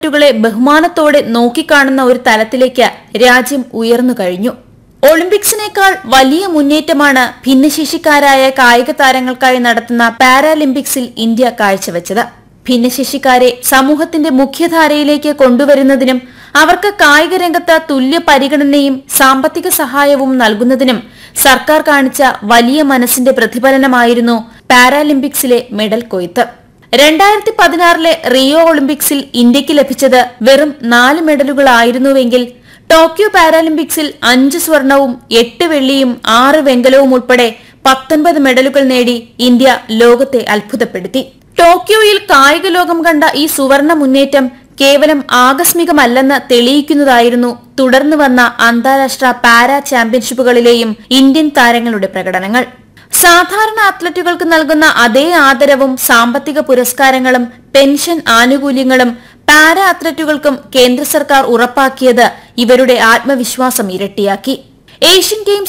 ുകളെ ബഹുമാനത്തോടെ നോക്കിക്കാണുന്ന ഒരു തലത്തിലേക്ക് രാജ്യം ഉയർന്നു കഴിഞ്ഞു ഒളിമ്പിക്സിനേക്കാൾ വലിയ മുന്നേറ്റമാണ് ഭിന്നശേഷിക്കാരായ കായിക താരങ്ങൾക്കായി നടത്തുന്ന പാരാലിമ്പിക്സിൽ ഇന്ത്യ കാഴ്ചവെച്ചത് ഭിന്നശേഷിക്കാരെ സമൂഹത്തിന്റെ മുഖ്യധാരയിലേക്ക് കൊണ്ടുവരുന്നതിനും അവർക്ക് കായിക രംഗത്ത് തുല്യ പരിഗണനയും സാമ്പത്തിക സഹായവും നൽകുന്നതിനും സർക്കാർ കാണിച്ച വലിയ മനസ്സിന്റെ പ്രതിഫലനമായിരുന്നു പാരാലിമ്പിക്സിലെ മെഡൽ കൊയ്ത്ത് രണ്ടായിരത്തി പതിനാറിലെ റിയോ ഒളിമ്പിക്സിൽ ഇന്ത്യക്ക് ലഭിച്ചത് വെറും നാല് മെഡലുകളായിരുന്നുവെങ്കിൽ ടോക്കിയോ പാരാലിമ്പിക്സിൽ അഞ്ച് സ്വർണവും എട്ട് വെള്ളിയും ആറ് വെങ്കലവും ഉൾപ്പെടെ പത്തൊൻപത് മെഡലുകൾ നേടി ഇന്ത്യ ലോകത്തെ അത്ഭുതപ്പെടുത്തി ടോക്കിയോയിൽ കായിക ലോകം കണ്ട ഈ സുവർണ മുന്നേറ്റം കേവലം ആകസ്മികമല്ലെന്ന് തെളിയിക്കുന്നതായിരുന്നു തുടർന്ന് വന്ന അന്താരാഷ്ട്ര പാരാ ചാമ്പ്യൻഷിപ്പുകളിലെയും ഇന്ത്യൻ താരങ്ങളുടെ പ്രകടനങ്ങൾ സാധാരണ അത്ലറ്റുകൾക്ക് നൽകുന്ന അതേ ആദരവും സാമ്പത്തിക പുരസ്കാരങ്ങളും പെൻഷൻ ആനുകൂല്യങ്ങളും പാരാ അത്ലറ്റുകൾക്കും കേന്ദ്ര സർക്കാർ ഉറപ്പാക്കിയത് ഇവരുടെ ആത്മവിശ്വാസം ഇരട്ടിയാക്കി ഏഷ്യൻ ഗെയിംസ്